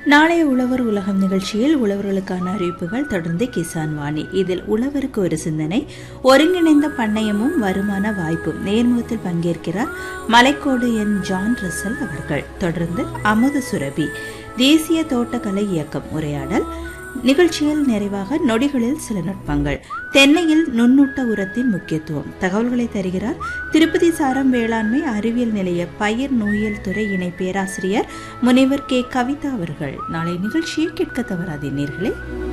நாளைய உழவர் உலகம் நிகழ்ச்சியில் உழவர்களுக்கான அறிவிப்புகள் தொடர்ந்து கிசான் வாணி இதில் உழவருக்கு ஒரு சிந்தனை ஒருங்கிணைந்த பண்ணையமும் வருமான வாய்ப்பும் நேர்முகத்தில் பங்கேற்கிறார் மலைக்கோடு என் ஜான் ரசல் அவர்கள் தொடர்ந்து அமுத சுரபி தேசிய தோட்டக்கலை இயக்கம் உரையாடல் நிகழ்ச்சியில் நிறைவாக நொடிகளில் சில நுட்பங்கள் தென்னையில் நுண்ணூட்ட உரத்தின் முக்கியத்துவம் தகவல்களை தருகிறார் திருப்பதி சாரம் வேளாண்மை அறிவியல் நிலைய பயிர் நோயியல் துறை இணை பேராசிரியர் முனைவர் கே கவிதா அவர்கள் நாளை நிகழ்ச்சியை கேட்க தவறாதே நேர்களே